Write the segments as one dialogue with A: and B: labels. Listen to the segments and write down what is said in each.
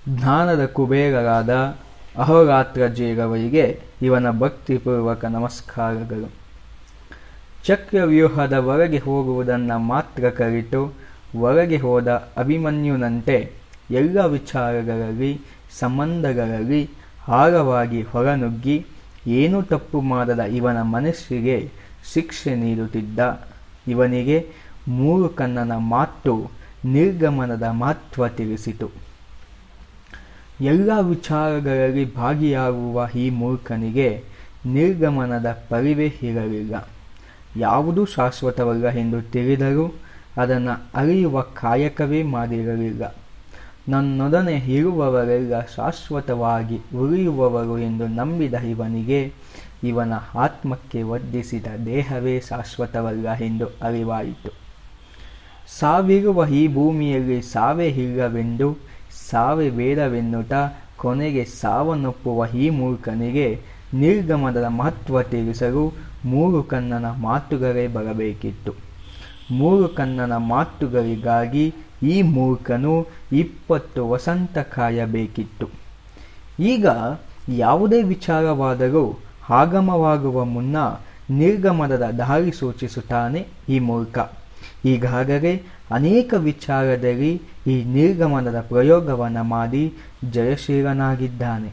A: ಜ್ಞಾನದ ಕುಬೇರರಾದ ಅಹೋರಾತ್ರ ಜೇರವರಿಗೆ ಇವನ ಭಕ್ತಿಪೂರ್ವಕ ನಮಸ್ಕಾರಗಳು ಚಕ್ರವ್ಯೂಹದ ಹೊರಗೆ ಹೋಗುವುದನ್ನು ಮಾತ್ರ ಕರಿತು ಹೊರಗೆ ಹೋದ ಅಭಿಮನ್ಯುನಂತೆ ಎಲ್ಲ ವಿಚಾರಗಳಲ್ಲಿ ಸಂಬಂಧಗಳಲ್ಲಿ ಆಳವಾಗಿ ಹೊರನುಗ್ಗಿ ಏನೂ ತಪ್ಪು ಮಾಡದ ಇವನ ಮನಸ್ಸಿಗೆ ಶಿಕ್ಷೆ ನೀಡುತ್ತಿದ್ದ ಇವನಿಗೆ ಮೂರು ಕಣ್ಣನ ಮಾತು ನಿರ್ಗಮನದ ಮಹತ್ವ ತಿಳಿಸಿತು ಎಲ್ಲ ವಿಚಾರಗಳಲ್ಲಿ ಭಾಗಿಯಾಗುವ ಈ ಮೂರ್ಖನಿಗೆ ನಿರ್ಗಮನದ ಪರಿವೇ ಇರಲಿಲ್ಲ ಯಾವುದೂ ಶಾಶ್ವತವಲ್ಲ ಎಂದು ತಿಳಿದರೂ ಅದನ್ನು ಅರಿಯುವ ಕಾಯಕವೇ ಮಾಡಿರಲಿಲ್ಲ ನನ್ನೊಡನೆ ಇರುವವರೆಲ್ಲ ಶಾಶ್ವತವಾಗಿ ಉಳಿಯುವವರು ಎಂದು ನಂಬಿದ ಇವನಿಗೆ ಇವನ ಆತ್ಮಕ್ಕೆ ಒದ್ದಿಸಿದ ದೇಹವೇ ಶಾಶ್ವತವಲ್ಲ ಎಂದು ಅರಿವಾಯಿತು ಸಾವಿರುವ ಈ ಭೂಮಿಯಲ್ಲಿ ಸಾವೇ ಇಲ್ಲವೆಂದು ಸಾವೇ ಬೇಡವೆನ್ನುತ್ತಾ ಕೊನೆಗೆ ಸಾವನ್ನಪ್ಪುವ ಈ ಮೂರ್ಖನಿಗೆ ನಿರ್ಗಮನದ ಮಹತ್ವ ತಿಳಿಸಲು ಮೂರು ಕಣ್ಣನ ಮಾತುಗಳೇ ಬರಬೇಕಿತ್ತು ಮೂರು ಕಣ್ಣನ ಮಾತುಗಳಿಗಾಗಿ ಈ ಮೂರ್ಖನು ಇಪ್ಪತ್ತು ವಸಂತ ಕಾಯಬೇಕಿತ್ತು ಈಗ ಯಾವುದೇ ವಿಚಾರವಾದರೂ ಆಗಮವಾಗುವ ಮುನ್ನ ನಿರ್ಗಮನದ ದಾರಿ ಸೂಚಿಸುತ್ತಾನೆ ಈ ಮೂರ್ಖ ಈಗಾಗಲೇ ಅನೇಕ ವಿಚಾರದಲ್ಲಿ ಈ ನಿರ್ಗಮನದ ಪ್ರಯೋಗವನ್ನು ಮಾಡಿ ಜಯಶೀಲನಾಗಿದ್ದಾನೆ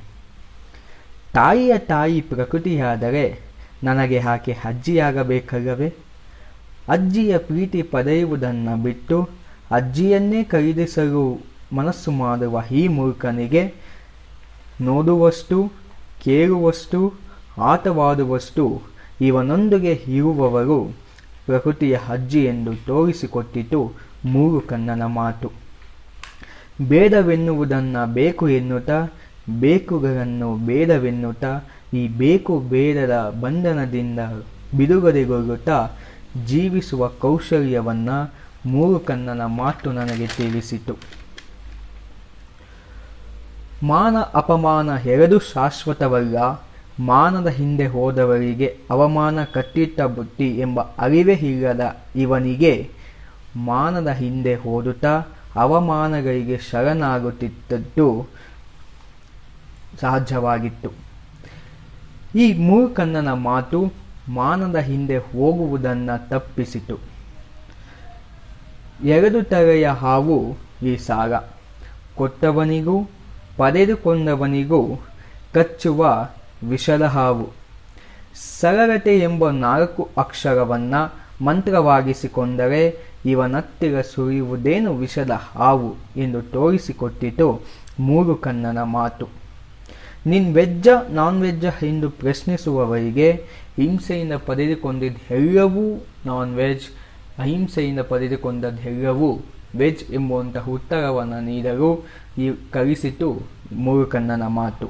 A: ತಾಯಿಯ ತಾಯಿ ಪ್ರಕೃತಿಯಾದರೆ ನನಗೆ ಆಕೆ ಅಜ್ಜಿಯಾಗಬೇಕಲ್ಲವೇ ಅಜ್ಜಿಯ ಪ್ರೀತಿ ಪಡೆಯುವುದನ್ನು ಬಿಟ್ಟು ಅಜ್ಜಿಯನ್ನೇ ಖರೀದಿಸಲು ಮನಸ್ಸು ಮಾಡುವ ಈ ಮೂರ್ಖನಿಗೆ ನೋಡುವಷ್ಟು ಕೇಳುವಷ್ಟು ಆಟವಾಡುವಷ್ಟು ಇವನೊಂದಿಗೆ ಇರುವವರು ಪ್ರಕೃತಿಯ ಅಜ್ಜಿ ಎಂದು ತೋರಿಸಿಕೊಟ್ಟಿತು ಮೂರು ಕಣ್ಣನ ಮಾತು ಬೇಡವೆನ್ನುವುದನ್ನು ಬೇಕು ಎನ್ನುತ್ತಾ ಬೇಕುಗಳನ್ನು ಬೇಡವೆನ್ನುತ್ತಾ ಈ ಬೇಕು ಬೇಡದ ಬಂಧನದಿಂದ ಬಿಡುಗಡೆಗೊಳ್ಳುತ್ತಾ ಜೀವಿಸುವ ಕೌಶಲ್ಯವನ್ನು ಮೂರು ಕಣ್ಣನ ಮಾತು ನನಗೆ ತಿಳಿಸಿತು ಮಾನ ಅಪಮಾನ ಎರಡೂ ಶಾಶ್ವತವಲ್ಲ ಮಾನದ ಹಿಂದೆ ಹೋದವರಿಗೆ ಅವಮಾನ ಕಟ್ಟಿಟ್ಟ ಬುತ್ತಿ ಎಂಬ ಅರಿವೇ ಇಲ್ಲದ ಇವನಿಗೆ ಮಾನದ ಹಿಂದೆ ಹೋದುತ್ತಾ ಅವಮಾನಗಳಿಗೆ ಶರಣಾಗುತ್ತಿದ್ದದ್ದು ಸಹಜವಾಗಿತ್ತು ಈ ಮೂರ್ಖಣ್ಣನ ಮಾತು ಮಾನದ ಹಿಂದೆ ಹೋಗುವುದನ್ನು ತಪ್ಪಿಸಿತು ಎರಡು ತಲೆಯ ಹಾವು ಈ ಸಾರ ಕೊಟ್ಟವನಿಗೂ ಪಡೆದುಕೊಂಡವನಿಗೂ ಕಚ್ಚುವ ವಿಷದ ಹಾವು ಸರಳತೆ ಎಂಬ ನಾಲ್ಕು ಅಕ್ಷರವನ್ನು ಮಂತ್ರವಾಗಿಸಿಕೊಂಡರೆ ಇವನತ್ತಿರ ಸುರಿಯುವುದೇನು ವಿಷದ ಹಾವು ಎಂದು ತೋರಿಸಿಕೊಟ್ಟಿತು ಮೂರು ಕಣ್ಣನ ಮಾತು ನಿನ್ ವೆಜ್ಜ ನಾನ್ ವೆಜ್ಜ ಎಂದು ಪ್ರಶ್ನಿಸುವವರಿಗೆ ಹಿಂಸೆಯಿಂದ ಪಡೆದುಕೊಂಡಿದ್ದೆಲ್ಲವೂ ನಾನ್ ವೆಜ್ ಅಹಿಂಸೆಯಿಂದ ಪಡೆದುಕೊಂಡದ್ದೆಲ್ಲವೂ ವೆಜ್ ಎಂಬುವಂತಹ ಉತ್ತರವನ್ನು ನೀಡಲು ಈ ಕಲಿಸಿತು ಮೂರು ಕಣ್ಣನ ಮಾತು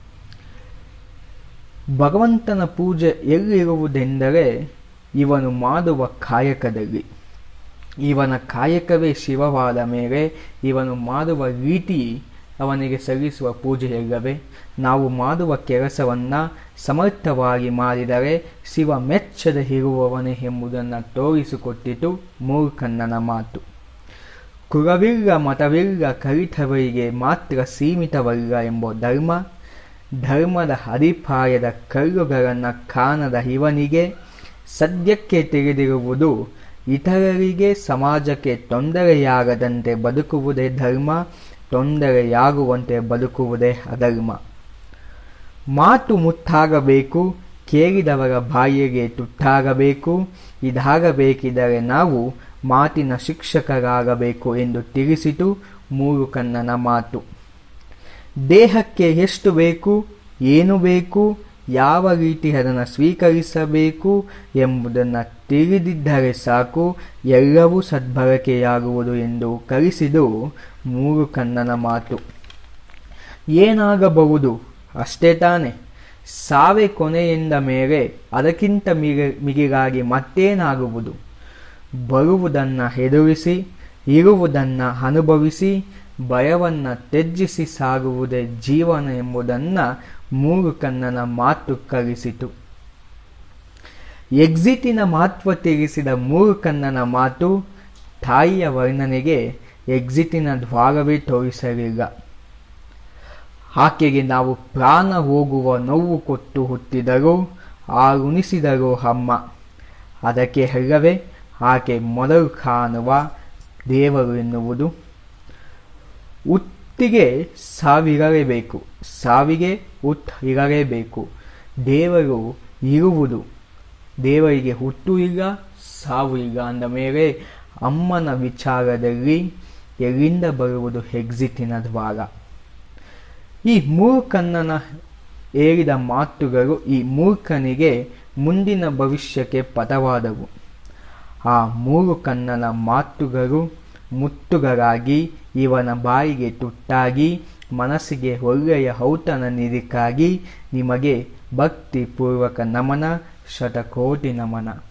A: ಭಗವಂತನ ಪೂಜೆ ಎಲ್ಲಿರುವುದೆಂದರೆ ಇವನು ಮಾಡುವ ಕಾಯಕದಲ್ಲಿ ಇವನ ಕಾಯಕವೇ ಶಿವವಾದ ಮೇಲೆ ಇವನು ಮಾಡುವ ರೀತಿ ಅವನಿಗೆ ಸಲ್ಲಿಸುವ ಪೂಜೆಯಲ್ಲವೇ ನಾವು ಮಾಡುವ ಕೆಲಸವನ್ನು ಸಮರ್ಥವಾಗಿ ಮಾಡಿದರೆ ಶಿವ ಮೆಚ್ಚದೆ ಇರುವವನೇ ಎಂಬುದನ್ನು ತೋರಿಸಿಕೊಟ್ಟಿತು ಮೂರ್ಖಣ್ಣನ ಮಾತು ಕುಲವಿಲ್ಲ ಮತವಿಲ್ಲ ಕಲಿತವರಿಗೆ ಮಾತ್ರ ಸೀಮಿತವಲ್ಲ ಎಂಬ ಧರ್ಮ ಧರ್ಮದ ಅಡಿಪಾಯದ ಕಲ್ಲುಗಳನ್ನು ಕಾಣದ ಇವನಿಗೆ ಸದ್ಯಕ್ಕೆ ತಿಳಿದಿರುವುದು ಇತರರಿಗೆ ಸಮಾಜಕ್ಕೆ ತೊಂದರೆಯಾಗದಂತೆ ಬದುಕುವುದೇ ಧರ್ಮ ತೊಂದರೆಯಾಗುವಂತೆ ಬದುಕುವುದೇ ಅಧರ್ಮ ಮಾತು ಮುತ್ತಾಗಬೇಕು ಕೇಳಿದವರ ಬಾಯಿಗೆ ತುಟ್ಟಾಗಬೇಕು ಇದಾಗಬೇಕಿದ್ದರೆ ನಾವು ಮಾತಿನ ಶಿಕ್ಷಕರಾಗಬೇಕು ಎಂದು ತಿಳಿಸಿತು ಮೂರು ಕಣ್ಣನ ಮಾತು ದೇಹಕ್ಕೆ ಎಷ್ಟು ಬೇಕು ಏನು ಬೇಕು ಯಾವ ರೀತಿ ಅದನ್ನು ಸ್ವೀಕರಿಸಬೇಕು ಎಂಬುದನ್ನು ತಿಳಿದಿದ್ದರೆ ಸಾಕು ಎಲ್ಲವೂ ಸದ್ಬಳಕೆಯಾಗುವುದು ಎಂದು ಕಲಿಸಿದು ಮೂರು ಕಣ್ಣನ ಮಾತು ಏನಾಗಬಹುದು ಅಷ್ಟೇ ತಾನೆ ಸಾವೇ ಕೊನೆಯಿಂದ ಮೇಲೆ ಅದಕ್ಕಿಂತ ಮಿಗಿ ಮಿಗಿಲಾಗಿ ಮತ್ತೇನಾಗುವುದು ಬರುವುದನ್ನು ಎದುರಿಸಿ ಇರುವುದನ್ನು ಅನುಭವಿಸಿ ಭಯವನ್ನು ತ್ಯಜಿಸಿ ಸಾಗುವುದೇ ಜೀವನ ಎಂಬುದನ್ನು ಮೂರು ಕಣ್ಣನ ಮಾತು ಕಲಿಸಿತು ಎಕ್ಸಿಟಿನ ಮಹತ್ವ ತಿಳಿಸಿದ ಮೂರು ಕಣ್ಣನ ಮಾತು ತಾಯಿಯ ವರ್ಣನೆಗೆ ಎಕ್ಸಿಟಿನ ದ್ವಾರವೇ ತೋರಿಸಲಿಲ್ಲ ಆಕೆಗೆ ನಾವು ಪ್ರಾಣ ಹೋಗುವ ನೋವು ಕೊಟ್ಟು ಹುಟ್ಟಿದರೂ ಆರುಣಿಸಿದರು ಅಮ್ಮ ಅದಕ್ಕೆ ಅಲ್ಲವೇ ಆಕೆ ಮೊದಲು ಕಾಣುವ ದೇವರು ಎನ್ನುವುದು ಹುಟ್ಟಿಗೆ ಸಾವಿರಲೇಬೇಕು ಸಾವಿಗೆ ಹುಟ್ಟು ಇರಲೇಬೇಕು ದೇವರು ಇರುವುದು ದೇವರಿಗೆ ಹುಟ್ಟು ಇಲ್ಲ ಸಾವು ಇಲ್ಲ ಅಂದ ಮೇಲೆ ಅಮ್ಮನ ವಿಚಾರದಲ್ಲಿ ಎಲ್ಲಿಂದ ಬರುವುದು ಎಕ್ಸಿಟಿನ ದ್ವಾರ ಈ ಮೂರ್ಖನನ ಹೇಳಿದ ಮಾತುಗಳು ಈ ಮೂರ್ಖನಿಗೆ ಮುಂದಿನ ಭವಿಷ್ಯಕ್ಕೆ ಪದವಾದವು ಆ ಮೂರು ಕಣ್ಣನ ಮಾತುಗಳು ಮುತ್ತುಗಳಾಗಿ ಇವನ ಬಾಯಿಗೆ ತುಟ್ಟಾಗಿ ಮನಸ್ಸಿಗೆ ಒಳ್ಳೆಯ ಔತಣ ನಿರಿಕಾಗಿ ನಿಮಗೆ ಭಕ್ತಿಪೂರ್ವಕ ನಮನ ಶತಕೋಟಿ ನಮನ